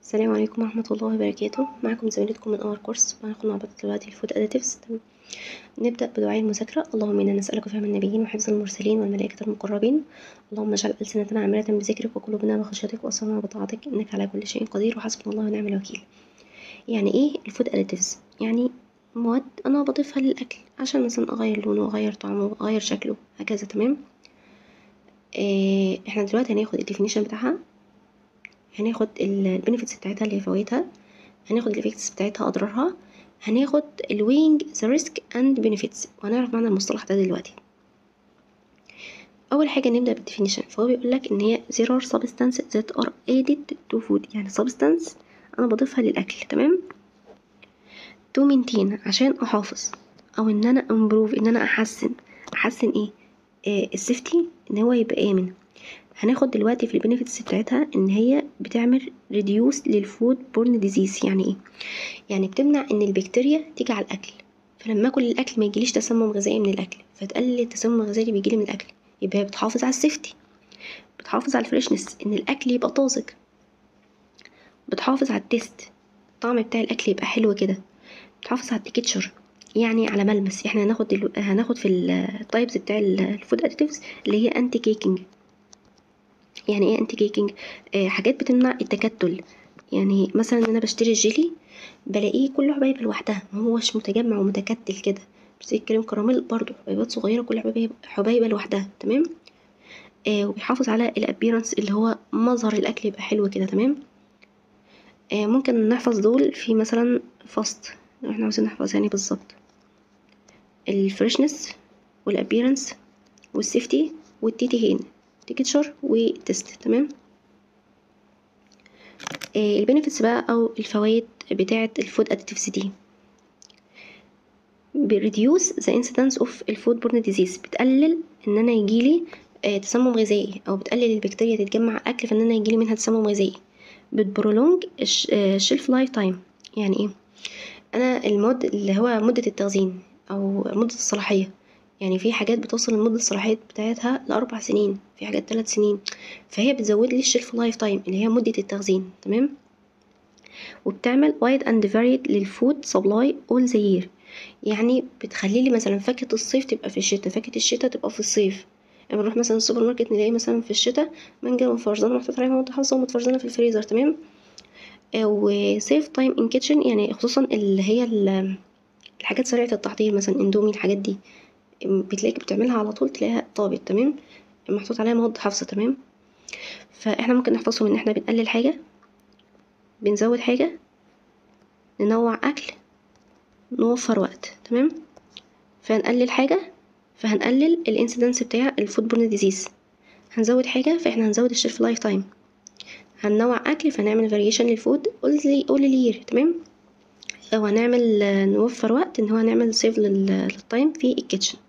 السلام عليكم ورحمة الله وبركاته معكم زميلتكم من اور كورس وهناخد مع بعض دلوقتي الفود اديتيفز نبدأ بدعاء المذاكرة اللهم إنا نسألك فهم النبيين وحفظ المرسلين والملائكة المقربين اللهم اجعل ألسنتنا عامرة بذكرك وقلوبنا بخشيتك وأبصارنا بطاعتك إنك على كل شيء قدير وحسبنا الله ونعم الوكيل يعني إيه الفود اديتيفز يعني مواد أنا بضيفها للأكل عشان مثلا أغير لونه أغير طعمه أغير شكله هكذا تمام إيه إحنا دلوقتي هناخد الديفينيشن بتاعها هناخد البنفيتس بتاعتها اللي هي فوائدها هناخد الافكتس بتاعتها اضرارها هناخد الوينج ذا ريسك اند بنفيتس وهنعرف معنى المصطلح ده دلوقتي اول حاجه نبدا بالديفينيشن فهو بيقول لك ان هي there are substances that are added to food يعني substance انا بضيفها للاكل تمام to maintain عشان احافظ او ان انا improve ان انا احسن احسن ايه آه السيفتي ان هو يبقى امن هناخد دلوقتي في البينيفيتس بتاعتها ان هي بتعمل ريديوس للفود بورن ديزيز يعني ايه يعني بتمنع ان البكتيريا تيجي على الاكل فلما اكل الاكل ما يجيليش تسمم غذائي من الاكل فتقلل التسمم الغذائي اللي بيجيلي من الاكل يبقى هي بتحافظ على السيفتي بتحافظ على الفريشنس ان الاكل يبقى طازج بتحافظ على التيست الطعم بتاع الاكل يبقى حلو كده بتحافظ على التكتشر يعني على ملمس احنا هناخد دلو... هناخد في التايبس بتاع الفود اديتيفز اللي هي انتي كيكنج يعني ايه انتي كيكنج آه حاجات بتمنع التكتل يعني مثلا انا بشتري الجيلي بلاقيه كله حبايب لوحدها ما هوش متجمع ومتكتل كده بشتري كريم كراميل برضو حبيبات صغيره كل حبايب حبايبه لوحدها تمام آه وبيحافظ على الابيرنس اللي هو مظهر الاكل يبقى حلو كده تمام آه ممكن نحفظ دول في مثلا فاست لو احنا عاوزين نحفظ يعني بالظبط الفريشنس والابيرنس والسيفتي والتيتي هين تكتشر وتست تمام آه البينيفيتس بقى او الفوائد بتاعه الفود اديتيفز دي بريديوس ذا انسيدنس اوف الفود بورن ديزيز بتقلل ان انا يجيلي آه تسمم غذائي او بتقلل البكتيريا تتجمع على الاكل فان انا يجيلي منها تسمم غذائي بتبرولونج الشيلف لايف تايم يعني ايه انا المود اللي هو مده التخزين او مده الصلاحيه يعني في حاجات بتوصل لمدة الصلاحية بتاعتها لأربع سنين في حاجات ثلاث سنين فهي بتزود لي الشيلف لايف تايم اللي هي مدة التخزين تمام وبتعمل وايد اند فاريد للفود سبلاي اول ذا يير يعني بتخلي لي مثلا فاكهة الصيف تبقى في الشتاء فاكهة الشتاء تبقى في الصيف لما نروح مثلا السوبر ماركت نلاقي مثلا في الشتاء مانجا وفرزانة محطوط عليها مواد حافظة ومتفرزنة في الفريزر تمام وسيف تايم ان كيتشن يعني خصوصا اللي هي الحاجات سريعة التحضير مثلا اندومي الحاجات دي بتلاقيك بتعملها على طول تلاقيها طابت تمام محطوط عليها مواد حافظة تمام فاحنا ممكن نحفظهم ان احنا بنقلل حاجة بنزود حاجة ننوع اكل نوفر وقت تمام فهنقلل حاجة فهنقلل الانسيدنس بتاع الفود بورن ديزيز هنزود حاجة فاحنا هنزود الشيلف لايف تايم هننوع اكل فنعمل فاريشن للفود اول الير تمام او هنعمل نوفر وقت ان هو نعمل سيف للتايم في الكيتشن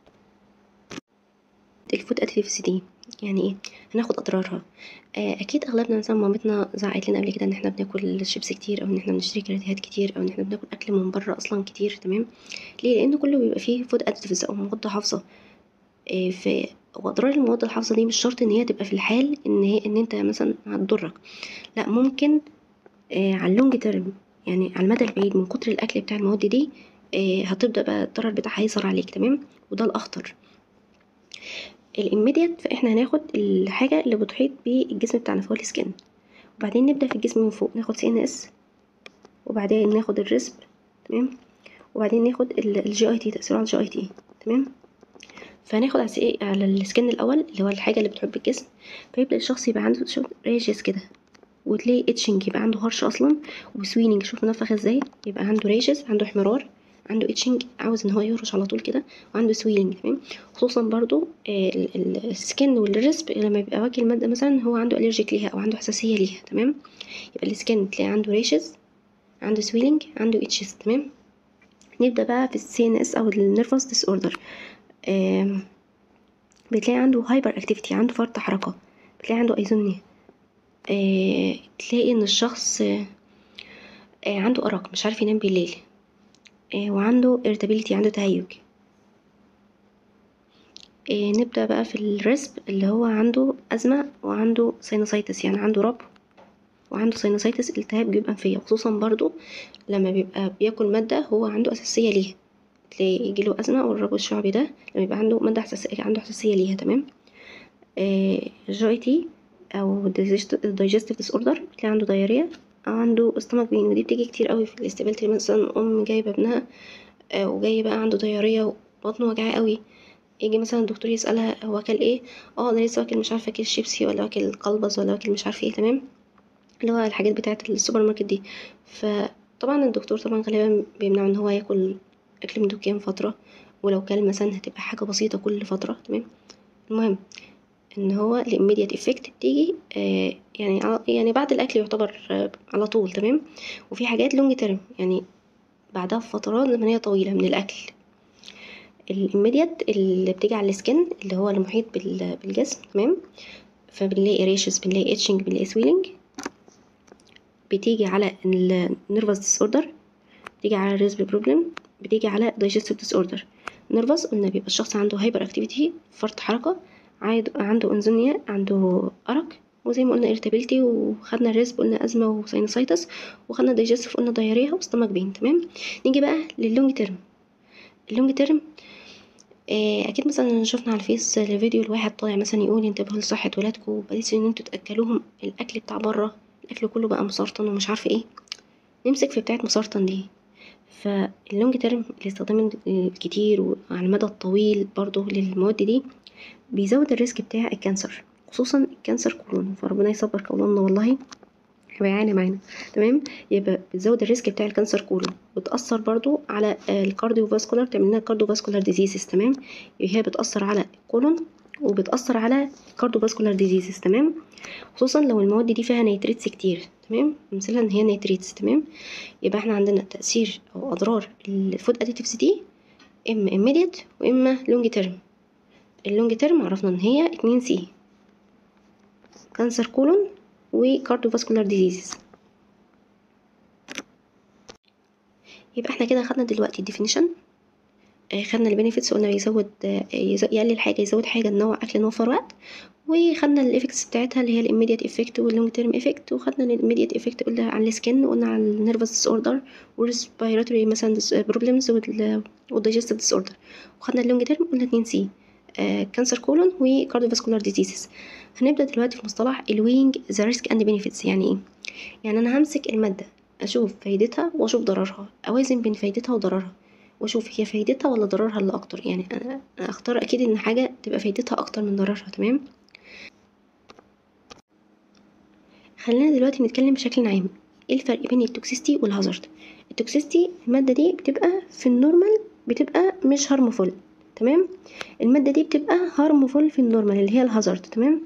الفود اديتيفز دي يعني ايه هناخد اضرارها آه اكيد اغلبنا مثلا مامتنا زعقت لنا قبل كده ان احنا بناكل شيبس كتير او ان احنا بنشتري كراتيهات كتير او ان احنا بناكل اكل من بره اصلا كتير تمام ليه لان كله بيبقى فيه فود اديتيفز او مواد حافظه آه ف واضرار المواد الحافظه دي مش شرط ان هي تبقى في الحال ان هي ان انت مثلا هتضرك لا ممكن آه على اللونج تيرم يعني على المدى البعيد من كتر الاكل بتاع المواد دي آه هتبدا بقى الضرر بتاعها يظهر عليك تمام وده الاخطر الاميديت فاحنا هناخد الحاجه اللي بتحيط بالجسم بتاعنا فهو السكن وبعدين نبدا في الجسم من فوق ناخد سي ان اس وبعدين ناخد الريسب تمام وبعدين ناخد الجي اي تي تاثيره على الجي اي تي تمام فهناخد على على السكن الاول اللي هو الحاجه اللي بتحب الجسم فيبدا الشخص يبقى عنده ريجز كده وتلاقي اتشنج يبقى عنده هرش اصلا وسويننج شوف منفخ ازاي يبقى عنده ريشز عنده احمرار عنده اتشنج عاوز ان هو يهرش على طول كده وعنده سويلنج تمام خصوصا برضو السكن والريسب لما بيبقى واكل ماده مثلا هو عنده الرجيك ليها او عنده حساسيه ليها تمام يبقى السكن تلاقي عنده ريشز عنده سويلنج عنده اتشز تمام نبدا بقى في السي ان اس او النيرفس ديس اوردر بتلاقي عنده هايبر اكتيفيتي عنده فرط حركه بتلاقي عنده ايزومنيا آه، تلاقي ان الشخص آه، عنده ارق مش عارف ينام بالليل آه، وعنده irritability عنده تهيج نبدأ بقى في الرسب اللي هو عنده أزمة وعنده سينوسايتس يعني عنده رب وعنده ساينوسايتس التهاب جيوب انفيه خصوصا برضو لما بيبقى بياكل ماده هو عنده اساسيه ليها تلاقي يجيله ازمه والربو الشعبي ده لما يبقى عنده ماده حساسيه عنده حساسيه ليها تمام جي تي او digestive disorder بتلاقي عنده دايريا او عنده stomach pain ودي بتيجي كتير قوي في الاستقبال مثلا ام جايبه ابنها آه، وجاي بقى عنده دايريا وبطنه وجعاه قوي يجي مثلا الدكتور يسألها هو اكل ايه اه انا لسه واكل مش عارفه اكل شيبسي ولا واكل قلبز ولا واكل مش عارفه ايه تمام اللي هو الحاجات بتاعه السوبر ماركت دي فطبعا الدكتور طبعا غالبا بيمنعه ان هو ياكل اكل من دكان فتره ولو كان مثلا هتبقى حاجه بسيطه كل فتره تمام المهم ان هو الاميديت افكت بتيجي آه يعني يعني بعد الاكل يعتبر آه على طول تمام وفي حاجات لونج تيرم يعني بعدها بفترات زمنيه طويله من الاكل الاميديت اللي بتيجي على السكن اللي هو المحيط بالجسم تمام فبنلاقي ريشز بنلاقي اتشنج بنلاقي سويلنج بتيجي على النيرفس ديس اوردر بتيجي على الريزبي بروبلم بتيجي على دايجستيف ديس اوردر نيرفس قلنا بيبقى الشخص عنده هايبر اكتيفيتي فرط حركه عنده انزومنيا عنده ارق وزي ما قلنا irritability وخدنا الريسب قلنا ازمه وساينوسايتس وخدنا دايجستيف قلنا دايريا وستمك بين تمام نيجي بقى لللونج تيرم اللونج تيرم آه، اكيد مثلا شفنا على الفيس الفيديو الواحد طالع مثلا يقول انتبهوا لصحه ولادكم بلاش ان انتوا تاكلوهم الاكل بتاع بره الاكل كله بقى مسرطن ومش عارفه ايه نمسك في بتاعه مسرطن دي فاللونج تيرم الاستخدام الكتير وعلى المدى الطويل برضو للمواد دي بيزود الريسك بتاع الكانسر خصوصا الكانسر كولون فربنا يصبر قولنا والله هيعاني معانا تمام يبقى بتزود الريسك بتاع الكانسر كولون بتاثر برضو على الكارديو فاسكولار تعمل لنا كارديو فاسكولار ديزيزز تمام هي بتاثر على الكولون وبتاثر على الكارديو فاسكولار ديزيزز تمام خصوصا لو المواد دي فيها نيتريتس كتير تمام مثلا ان هي نيتريتس تمام يبقى احنا عندنا تاثير او اضرار الفود اديتيفز دي اما immediate واما لونج تيرم اللونج تيرم عرفنا ان هي 2 سي كانسر كولون وكارديوفاسكولار ديزيزز يبقى احنا كده خدنا دلوقتي الديفينيشن آه، خدنا البينيفيتس قلنا يزود آه، يقلل حاجه يزود حاجه نوع اكل نوفر وقت وخدنا الافكتس بتاعتها اللي هي الاميديت افكت واللونج تيرم افكت وخدنا الاميديت افكت قلنا على السكن وقلنا على النيرفس ديس اوردر والريسبيراتوري مثلا بروبلمز والدايجستيف ديس اوردر وخدنا اللونج تيرم قلنا 2 سي كانسر كولون وكارديوفاسكولار ديزيزز هنبدا دلوقتي في مصطلح الوينج ذا ريسك اند بينيفيتس يعني ايه يعني انا همسك الماده اشوف فايدتها واشوف ضررها اوازن بين فايدتها وضررها واشوف هي فايدتها ولا ضررها اللي اكتر يعني انا اختار اكيد ان حاجه تبقى فايدتها اكتر من ضررها تمام خلينا دلوقتي نتكلم بشكل عام ايه الفرق بين التوكسيستي والهازارد التوكسيستي الماده دي بتبقى في النورمال بتبقى مش هارمفول تمام الماده دي بتبقى هارمفول في النورمال اللي هي الهازارد تمام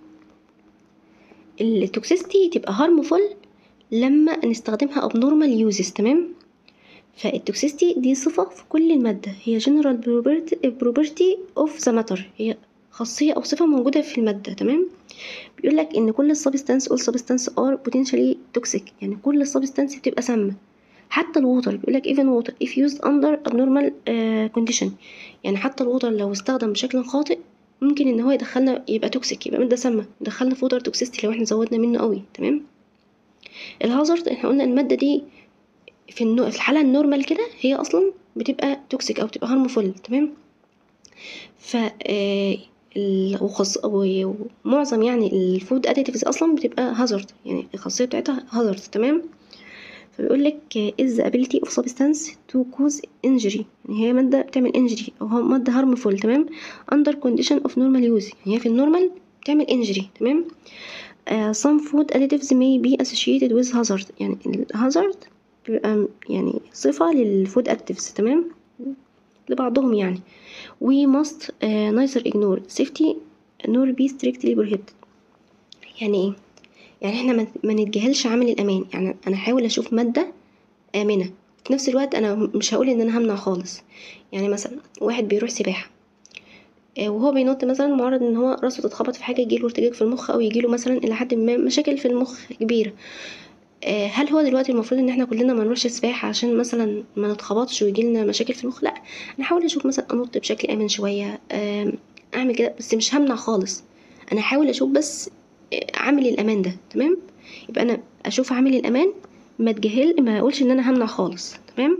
التوكسيستي تبقى هارمفول لما نستخدمها abnormal يوزز تمام فالتوكسيستي دي صفة في كل المادة هي general property of the matter هي خاصية أو صفة موجودة في المادة تمام بيقول لك إن كل السبستانس all substance are potentially toxic يعني كل السبستانس بتبقى سامة حتى الووتر بيقول لك even water if used under abnormal uh, condition يعني حتى الووتر لو استخدم بشكل خاطئ ممكن ان هو يدخلنا يبقى توكسيك يبقى ماده سامه يدخلنا في ووتر توكسيستي لو احنا زودنا منه قوي تمام الهازارد احنا قلنا الماده دي في, النو... في الحاله النورمال كده هي اصلا بتبقى توكسيك او بتبقى هارمفول تمام ف آه وخص... ومعظم يعني الفود اديتيفز اصلا بتبقى هازارد يعني الخاصيه بتاعتها هازارد تمام فبيقول لك is the ability of substance to cause injury يعني هي مادة بتعمل injury أو مادة harmful تمام under condition of normal use يعني هي في النورمال بتعمل injury تمام uh, some food additives may be associated with hazard يعني الهازارد بيبقى يعني صفة للفود additives تمام لبعضهم يعني we must uh, neither ignore safety nor be strictly prohibited يعني ايه يعني احنا ما نتجاهلش عامل الامان يعني انا احاول اشوف ماده امنه في نفس الوقت انا مش هقول ان انا همنع خالص يعني مثلا واحد بيروح سباحه آه، وهو بينط مثلا معرض ان هو راسه تتخبط في حاجه يجيله ارتجاج في المخ او يجيله مثلا الى حد ما مشاكل في المخ كبيره آه، هل هو دلوقتي المفروض ان احنا كلنا ما نروحش سباحه عشان مثلا ما نتخبطش ويجيلنا مشاكل في المخ لا انا احاول اشوف مثلا انط بشكل امن شويه اعمل كده بس مش همنع خالص انا احاول اشوف بس عامل الامان ده تمام يبقى انا اشوف عامل الامان ما اتجاهل ما اقولش ان انا همنع خالص تمام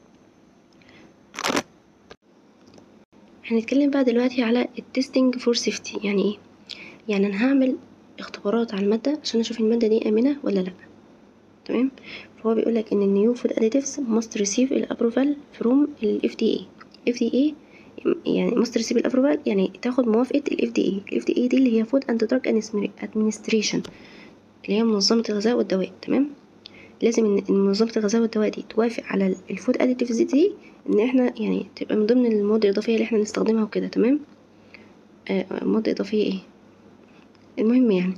هنتكلم بقى دلوقتي على التستنج فور سيفتي يعني ايه يعني انا هعمل اختبارات على الماده عشان اشوف الماده دي امنه ولا لا تمام فهو بيقول لك ان النيو فود اديتيفز must receive الابروفال from ال FDA FDA يعني must receive الابروفال يعني تاخد موافقه ال FDA ال FDA دي اللي هي Food and Drug Administration اللي هي منظمه الغذاء والدواء تمام لازم ان منظمه الغذاء والدواء دي توافق على الفود اديتيفز دي ان احنا يعني تبقى من ضمن المواد الاضافيه اللي احنا نستخدمها وكده تمام آه مواد اضافيه ايه المهم يعني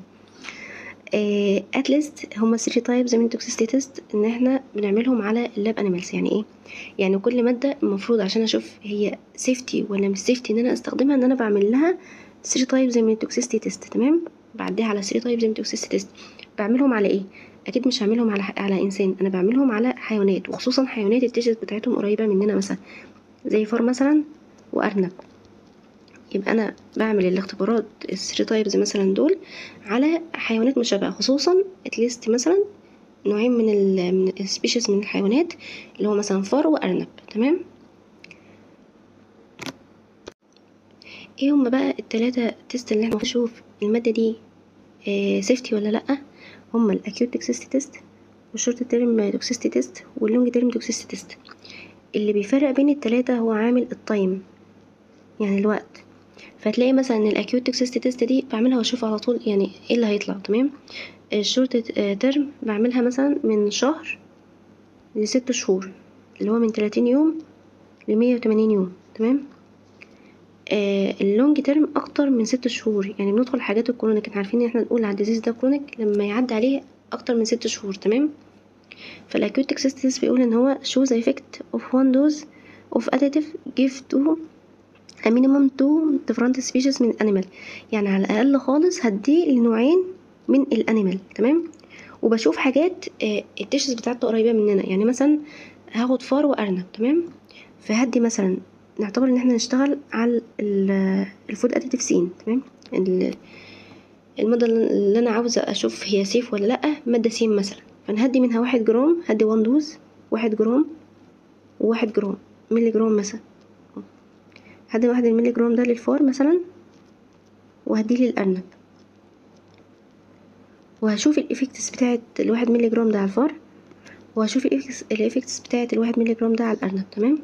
اتليست هما 3 تايبز من توكسيستي تيست ان احنا بنعملهم على اللاب انيمالز يعني ايه يعني كل ماده المفروض عشان اشوف هي سيفتي ولا مش سيفتي ان انا استخدمها ان انا بعمل لها 3 تايبز من التوكسيستي تيست تمام بعديها على 3 تايبز من التوكسيستي تيست بعملهم على ايه اكيد مش هعملهم على على انسان انا بعملهم على حيوانات وخصوصا حيوانات التيشرت بتاعتهم قريبه مننا مثلا زي فار مثلا وارنب يبقى انا بعمل الاختبارات الثري تايبز مثلا دول على حيوانات مشابهه خصوصا اتليست مثلا نوعين من ال من السبيشيز من الحيوانات اللي هو مثلا فار وارنب تمام ايه هما بقى التلاتة تيست اللي احنا نشوف المادة دي اه سيفتي ولا لأ هما الاكيوت توكسيستي تيست والشورت تيرم توكسيستي تيست واللونج تيرم توكسيستي تيست اللي بيفرق بين التلاتة هو عامل التايم يعني الوقت فتلاقي مثلا ان الاكيوت توكسيستي تيست دي بعملها واشوف على طول يعني ايه اللي هيطلع تمام الشورت تيرم بعملها مثلا من شهر لست شهور اللي هو من 30 يوم لمية وتمانين يوم تمام آه اللونج تيرم اكتر من ست شهور يعني بندخل حاجات الكرونيك احنا عارفين ان احنا نقول على الديزيز ده كرونيك لما يعدي عليه اكتر من ست شهور تمام فالاكيوت توكسيستي تيست بيقول ان هو shows the effect of one dose of additive give to a minimum two different species من الانيمال يعني على الاقل خالص هديه لنوعين من الانيمال تمام وبشوف حاجات آه التيشز بتاعته قريبه مننا يعني مثلا هاخد فار وارنب تمام فهدي مثلا نعتبر ان احنا نشتغل على الفود اديتيف سين تمام المادة اللي انا عاوزة اشوف هي سيف ولا لا مادة سين مثلا فانا هدي منها واحد جرام هدي وان دوز واحد جرام وواحد جرام ملي جرام مثلا هدي واحد الملي جرام ده للفار مثلا وهديه للأرنب وهشوف الإفكتس بتاعت الواحد ملي جرام ده على الفار وهشوف الإفكتس بتاعت الواحد ملي جرام ده على الأرنب تمام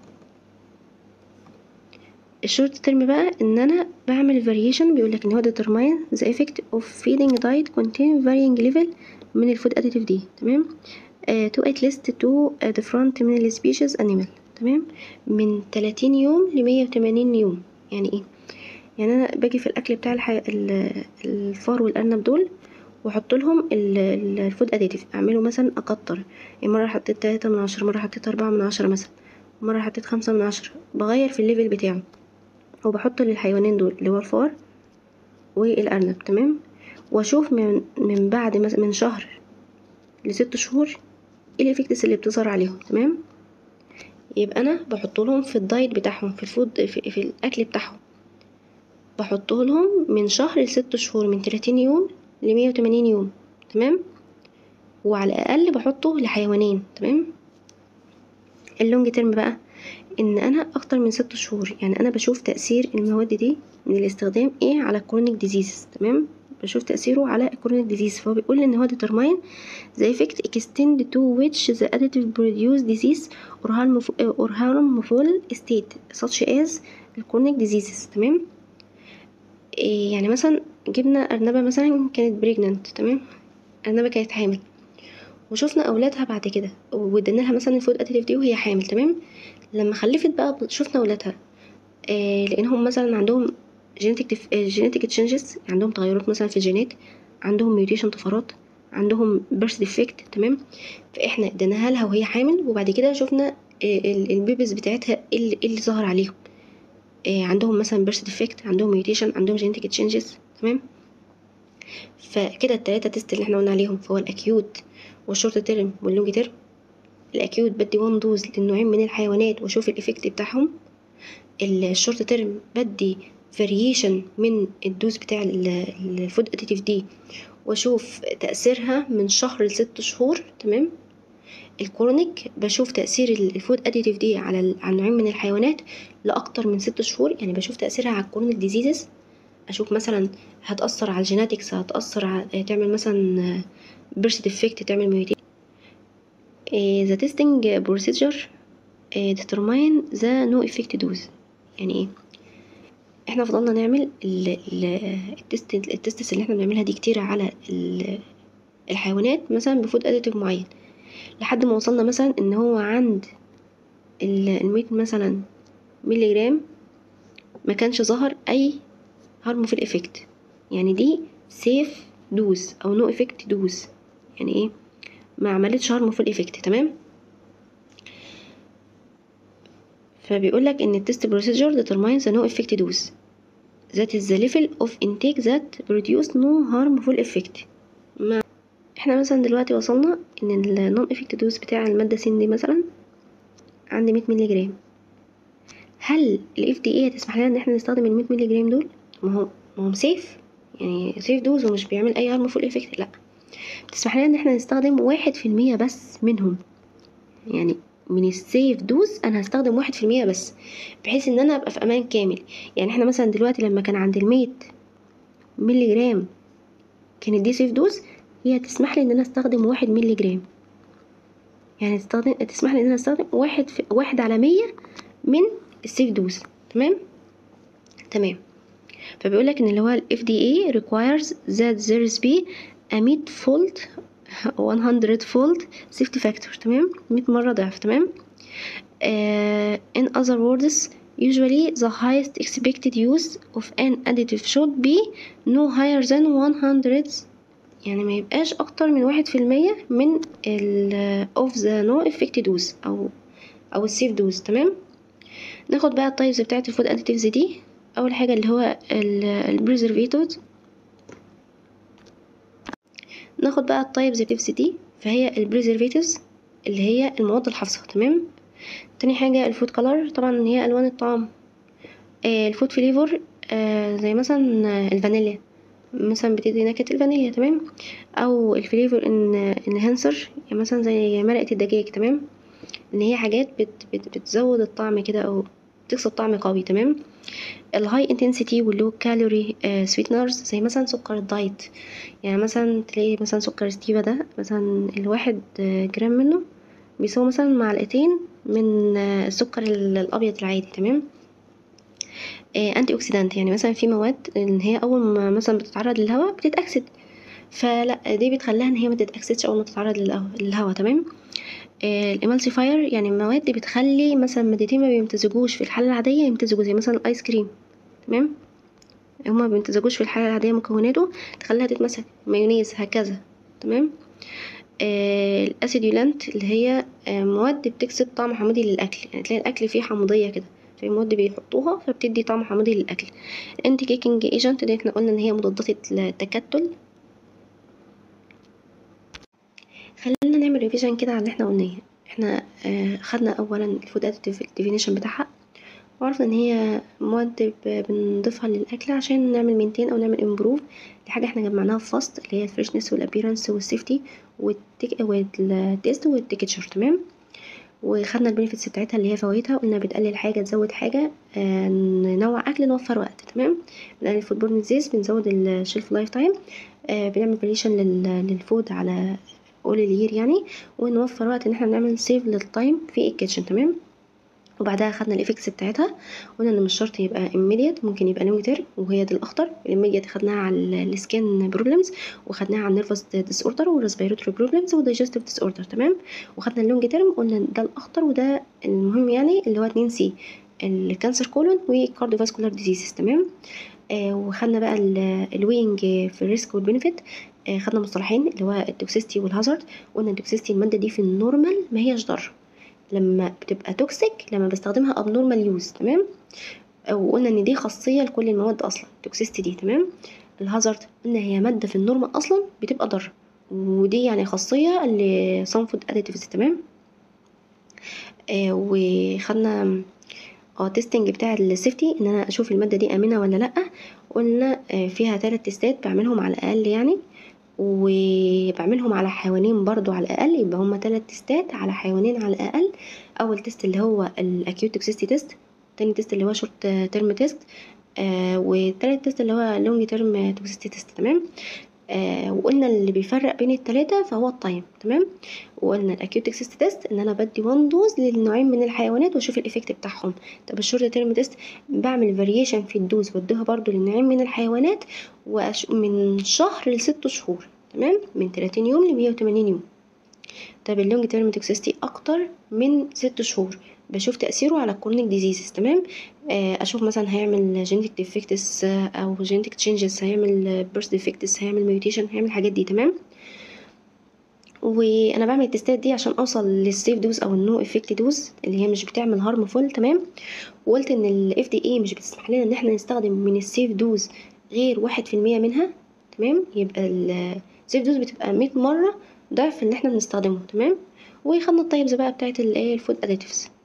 الشورت ترم بقى ان انا بعمل variation بيقولك ان هو determine the effect of feeding diet contain varying level من الفود additive دي تمام uh, to at least to uh, different من السبيشيز animal تمام من 30 يوم ل 180 يوم يعني ايه يعني انا باجي في الاكل بتاع الحي... الفار والارنب دول واحط لهم الفود اديتيف اعمله مثلا اكتر يعني مره حطيت تلاتة من عشرة مره حطيت أربعة من عشرة مثلا مره حطيت خمسة من عشرة بغير في الليفل بتاعه وبحطه للحيوانين دول اللي هو الفار والارنب تمام واشوف من من بعد مثلا من شهر لست شهور ايه الافكتس اللي بتظهر عليهم تمام يبقى انا بحط لهم في الدايت بتاعهم في الفود في, في الاكل بتاعهم بحطه لهم من شهر لست شهور من 30 يوم ل 180 يوم تمام وعلى الاقل بحطه لحيوانين تمام اللونج تيرم بقى ان انا اكتر من ست شهور يعني انا بشوف تاثير المواد دي من الاستخدام ايه على الكرونيك ديزيز تمام بشوف تأثيره على الكرونيك ديزيز فهو بيقول ان هو determine the effect extend to which the additive produce disease or harmful, or harmful state such as الكرونيك diseases تمام إيه يعني مثلا جبنا أرنبة مثلا كانت بريجننت تمام أرنبة كانت حامل وشفنا أولادها بعد كده وادينا لها مثلا الفود اديتيف دي وهي حامل تمام لما خلفت بقى شفنا أولادها إيه لأنهم مثلا عندهم جينيتك جينيتك تشينجز عندهم تغيرات مثلا في الجينات عندهم ميوتيشن طفرات عندهم بيرث ديفكت تمام فاحنا اديناها لها وهي حامل وبعد كده شفنا البيبيز بتاعتها ايه اللي ظهر عليهم عندهم مثلا بيرث ديفكت عندهم ميوتيشن عندهم جينيتك تشينجز تمام فكده التلاتة تيست اللي احنا قلنا عليهم فهو الاكيوت والشورت تيرم واللونج تيرم الاكيوت بدي وان دوز للنوعين من الحيوانات واشوف الايفكت بتاعهم الشورت تيرم بدي فاريشن من الدوز بتاع الفود اديتيف دي واشوف تأثيرها من شهر لست شهور تمام الكرونيك بشوف تأثير الفود اديتيف دي على على نوعين من الحيوانات لأكتر من ست شهور يعني بشوف تأثيرها على الكرونيك ديزيزز اشوف مثلا هتأثر على الجيناتكس هتأثر على تعمل مثلا بيرث ديفكت تعمل ميوتيشن ذا تيستنج بروسيجر determine the no effect dose يعني ايه احنا فضلنا نعمل التست التستس اللي احنا بنعملها دي كتير على الحيوانات مثلا بفود اديتيف معين لحد ما وصلنا مثلا ان هو عند المية مثلا ملي جرام ما كانش ظهر اي هارمفul افكت يعني دي سيف دوز او نو افكت دوز يعني ايه ما عملتش هارمفul افكت تمام فبيقول لك ان التست بروسيجر determines the no effect dose that is the level of intake that produce no harmful effect ما احنا مثلا دلوقتي وصلنا ان النون افكت دوز بتاع المادة س دي مثلا عند 100 مللي جرام هل الاف دي اي هتسمح لنا ان احنا نستخدم ال 100 مللي جرام دول ما هو ما هو سيف يعني سيف دوز ومش بيعمل اي هارمفول افكت لا بتسمح لنا ان احنا نستخدم واحد في المية بس منهم يعني من السيف دوز انا هستخدم واحد في المية بس بحيث ان انا ابقى في امان كامل يعني احنا مثلا دلوقتي لما كان عند المية ملي جرام كانت دي سيف دوز هي تسمح لي ان انا استخدم واحد ملي جرام يعني تستخدم تسمح لي ان انا استخدم واحد في واحد على مية من السيف دوز تمام تمام فبيقول لك ان اللي هو ال FDA requires that there is be a 100 fold 100 fold safety factor تمام 100 مرة ضعف تمام uh, in other words usually the highest expected use of an additive should be no higher than 100 يعني ما يبقاش اكتر من واحد في المية من ال of the no effect dose او او السيف دوز تمام ناخد بقى التايبز بتاعت الفود اديتيفز دي اول حاجه اللي هو البريزرفيتورز ناخد بقى التايبز بتاعت دي فهي البريزرفيتورز اللي هي المواد الحافظه تمام تاني حاجه الفود كلر طبعا هي الوان الطعام آه الفود فليفر آه زي مثلا الفانيليا مثلا بتدي نكهة الفانيليا تمام او الفليفر ان انهانسر يعني مثلا زي مرقة الدجاج تمام ان هي حاجات بت بت بتزود الطعم كده او تكسب طعم قوي تمام الهاي انتنسيتي واللو كالوري سويتنرز زي مثلا سكر الدايت يعني مثلا تلاقي مثلا سكر ستيفا ده مثلا الواحد جرام منه بيساوي مثلا معلقتين من السكر الابيض العادي تمام انتي اوكسيدانت يعني مثلا في مواد ان هي اول ما مثلا بتتعرض للهواء بتتاكسد فلا دي بتخليها ان هي ما تتاكسدش اول ما تتعرض للهواء تمام الامالسيفاير يعني مواد بتخلي مثلا مادتين ما بيمتزجوش في الحاله العاديه يمتزجوا زي مثلا الايس كريم تمام هما ما بيمتزجوش في الحاله العاديه مكوناته تخليها تتمسك مايونيز هكذا تمام آه الاسيدولانت اللي هي آه مواد بتكسب طعم حمضي للاكل يعني تلاقي الاكل فيه حمضيه كده في مواد بيحطوها فبتدي طعم حمضي للاكل الانتي كيكنج ايجنت دي احنا قلنا ان هي مضادات التكتل خلينا نعمل ريفيجن كده على اللي احنا قلناه احنا آه خدنا اولا الفود اديتيف الديفينيشن بتاعها وعرفنا ان هي مواد بنضيفها للاكل عشان نعمل مينتين او نعمل امبروف دي حاجه احنا جمعناها في فاست اللي هي الفريشنس والابيرنس والسيفتي والتيست والتكتشر تمام وخدنا البينيفيتس بتاعتها اللي هي فوائدها قلنا بتقلل حاجه تزود حاجه آه ننوع اكل نوفر وقت تمام بنقلل الفود بورن ديزيز بنزود الشيلف لايف تايم آه بنعمل فاريشن للفود على اول الير يعني ونوفر وقت ان احنا نعمل سيف للتايم في الكيتشن تمام وبعدها خدنا الافكتس بتاعتها قلنا ان مش شرط يبقى immediate ممكن يبقى لونج تيرم وهي دي الاخطر immediate خدناها على السكين بروبلمز وخدناها على النيرفس ديس اوردر والريسبيراتوري بروبلمز والدايجستيف ديس اوردر تمام وخدنا اللونج تيرم قلنا ده الاخطر وده المهم يعني اللي هو 2 سي الكانسر كولون والكارديوفاسكولار ديزيزز تمام آه وخدنا بقى الوينج في الريسك والبنفيت آه خدنا مصطلحين اللي هو التوكسيستي والهازارد قلنا التوكسيستي الماده دي في النورمال ما هياش ضار لما بتبقى توكسيك لما بستخدمها ابنورمال يوز تمام وقلنا ان دي خاصيه لكل المواد اصلا التوكسيستي دي تمام الهازارد قلنا هي ماده في النورمال اصلا بتبقى ضاره ودي يعني خاصيه لصن فود اديتيفز تمام آه وخدنا اه تيستنج بتاع السيفتي ان انا اشوف الماده دي امنه ولا لا قلنا آه فيها ثلاث تيستات بعملهم على الاقل يعني وبعملهم على حيوانين برضو على الاقل يبقى هما تلات تيستات على حيوانين على الاقل اول تيست اللي هو الاكيوت توكسيستي تيست تاني تيست اللي هو شورت تيرم تيست آه والتالت تيست اللي هو لونج تيرم توكسيستي تيست تمام آه وقلنا اللي بيفرق بين التلاتة فهو التايم تمام وقلنا الاكيوت توكسيستي تيست ان انا بدي وان دوز للنوعين من الحيوانات واشوف الايفكت بتاعهم طب الشورت تيرم تيست بعمل فاريشن في الدوز بديها برضو للنوعين من الحيوانات وأش... من شهر لست شهور تمام من 30 يوم ل 180 يوم طب اللونج تيرم توكسيستي اكتر من ست شهور بشوف تأثيره على الكورنيك ديزيزز تمام آه اشوف مثلا هيعمل جينيتك ديفكتس او جينيتك تشينجز هيعمل بيرث ديفكتس هيعمل ميوتيشن هيعمل الحاجات دي تمام وانا بعمل التستات دي عشان اوصل للسيف دوز او النو افكت دوز اللي هي مش بتعمل هارم فول تمام وقلت ان الاف دي اي مش بتسمح لنا ان احنا نستخدم من السيف دوز غير واحد في المية منها تمام يبقى السيف دوز بتبقى مية مرة ضعف اللي احنا بنستخدمه تمام وخدنا الطيبز بقى بتاعت الايه الفود اديتيفز